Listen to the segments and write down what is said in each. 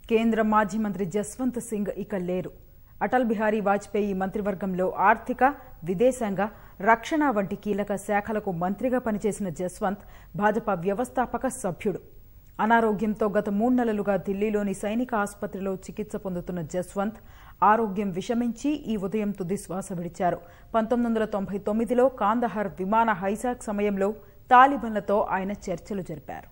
కేంద్ర మాజీ మంత్రి జస్వంత్ సింగ్ ఇక లేరు అటల్ బిహారీ వాజ్పేయి మంత్రివర్గంలో ఆర్థిక విదేశాంగ రక్షణ వంటి కీలక శాఖలకు మంత్రిగా పనిచేసిన జస్వంత్ భాజపా వ్యవస్థాపక సభ్యుడు అనారోగ్యంతో గత మూడు నెలలుగా ఢిల్లీలోని సైనిక ఆసుపత్రిలో చికిత్స పొందుతున్న జస్వంత్ ఆరోగ్యం విషమించి ఈ ఉదయం తుది శ్వాస విడిచారు పంతొమ్మిది వందల తొంభై తొమ్మిదిలో కాందహార్ విమాన హైజాక్ సమయంలో తాలిబన్లతో ఆయన చర్చలు జరిపారు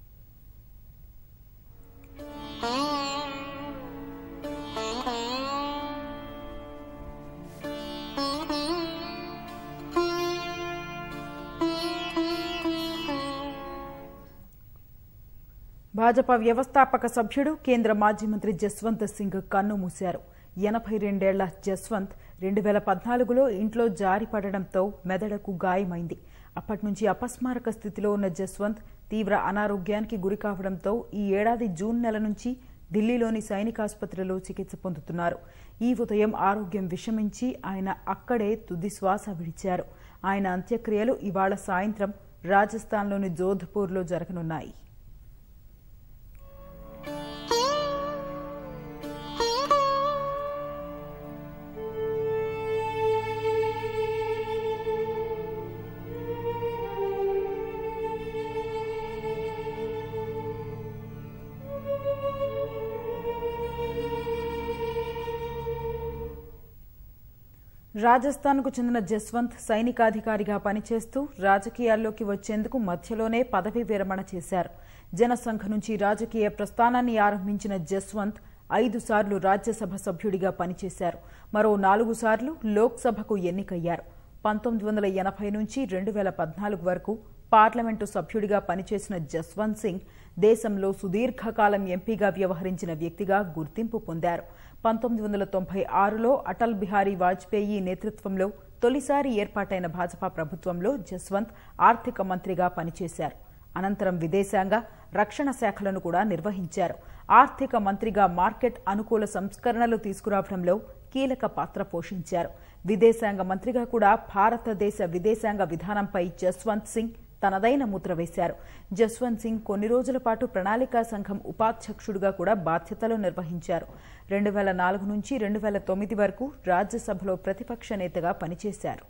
భాజపా వ్యవస్థాపక సభ్యుడు కేంద్ర మాజీ మంత్రి జస్వంత్ సింగ్ కన్ను మూశారు ఎనభై రెండేళ్ల జస్వంత్ రెండు వేల పద్నాలుగులో ఇంట్లో జారిపడడంతో మెదడుకు గాయమైంది అప్పటి నుంచి అపస్మారక స్థితిలో ఉన్న జస్వంత్ తీవ్ర అనారోగ్యానికి గురికావడంతో ఈ ఏడాది జూన్ నెల నుంచి ఢిల్లీలోని సైనికాసుపత్రిలో చికిత్స పొందుతున్నారు ఈ ఉదయం ఆరోగ్యం విషమించి ఆయన అక్కడే తుది శ్వాస విడిచారు ఆయన అంత్యక్రియలు ఇవాళ సాయంత్రం రాజస్థాన్లోని జోధ్పూర్లో జరగనున్నాయి రాజస్థాన్కు చెందిన జస్వంత్ సైనికాధికారిగా పనిచేస్తూ రాజకీయాల్లోకి వచ్చేందుకు మధ్యలోనే పదవీ విరమణ చేశారు జనసంఘ నుంచి రాజకీయ ప్రస్థానాన్ని ఆరంభించిన జస్వంత్ ఐదు సార్లు రాజ్యసభ సభ్యుడిగా పనిచేశారు మరో నాలుగు సార్లు లోక్సభకు ఎన్నికయ్యారు పంతొమ్మిది వందల ఎనభై నుంచి రెండు వేల పద్నాలుగు వరకు పార్లమెంటు సభ్యుడిగా పనిచేసిన జస్వంత్ సింగ్ దేశంలో సుదీర్ఘకాలం ఎంపీగా వ్యవహరించిన వ్యక్తిగా గుర్తింపు పొందారు పంతొమ్మిది వందల తొంభై ఆరులో అటల్ బిహారీ వాజ్పేయి నేతృత్వంలో తొలిసారి ఏర్పాటైన భాజపా ప్రభుత్వంలో జస్వంత్ ఆర్థిక మంత్రిగా పనిచేశారు అనంతరం విదేశాంగ రక్షణ శాఖలను కూడా నిర్వహించారు ఆర్థిక మంత్రిగా మార్కెట్ అనుకూల సంస్కరణలు తీసుకురావడంలో కీలక పాత్ర పోషించారు విదేశాంగ మంత్రిగా కూడా భారతదేశ విదేశాంగ విధానంపై జస్వంత్ సింగ్ తనదైన ముద్ర వేశారు జస్వంత్ సింగ్ కొన్ని రోజుల పాటు ప్రణాళికా సంఘం ఉపాధ్యక్షుడిగా కూడా బాధ్యతలు నిర్వహించారు రెండు వేల నాలుగు నుంచి రెండు వేల తొమ్మిది వరకు రాజ్యసభలో ప్రతిపక్ష నేతగా పనిచేశారు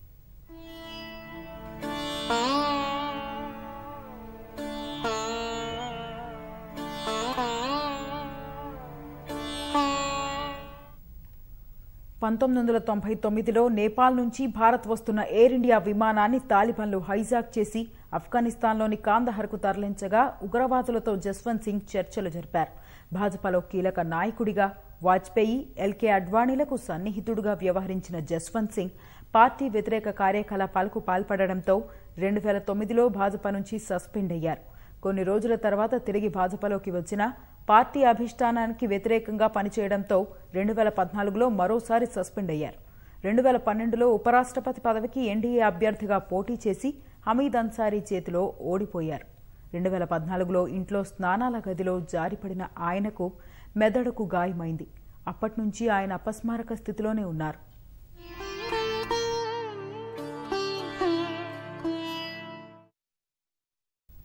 పంతొమ్మిది వందల తొంభై తొమ్మిదిలో నేపాల్ నుంచి భారత్ వస్తున్న ఎయిర్ ఇండియా విమానాన్ని తాలిబాన్లు హైజాక్ చేసి ఆఫ్ఘనిస్తాన్లోని కాందహర్కు తరలించగా ఉగ్రవాదులతో జస్వంత్ సింగ్ చర్చలు జరిపారు భాజపాలో కీలక నాయకుడిగా వాజ్పేయి ఎల్కే అడ్వాణీలకు సన్నిహితుడుగా వ్యవహరించిన జస్వంత్ సింగ్ పార్టీ వ్యతిరేక కార్యకలాపాలకు పాల్పడడంతో రెండు వేల తొమ్మిదిలో భాజపా నుంచి సస్పెండ్ అయ్యారు కొన్ని రోజుల తర్వాత తిరిగి భాజపాలోకి వచ్చిన పార్టీ అభిష్టానానికి వ్యతిరేకంగా పనిచేయడంతో రెండు వేల పద్నాలుగులో మరోసారి సస్పెండ్ అయ్యారు రెండు వేల పన్నెండులో ఉపరాష్ట్రపతి పదవికి ఎన్డీఏ అభ్యర్థిగా పోటీ చేసి హమీద్ అన్సారీ చేతిలో ఓడిపోయారు రెండు వేల పద్నాలుగులో ఇంట్లో స్నానాల గదిలో జారిపడిన ఆయనకు మెదడుకు గాయమైంది అప్పటి నుంచి ఆయన అపస్మారక స్థితిలోనే ఉన్నారు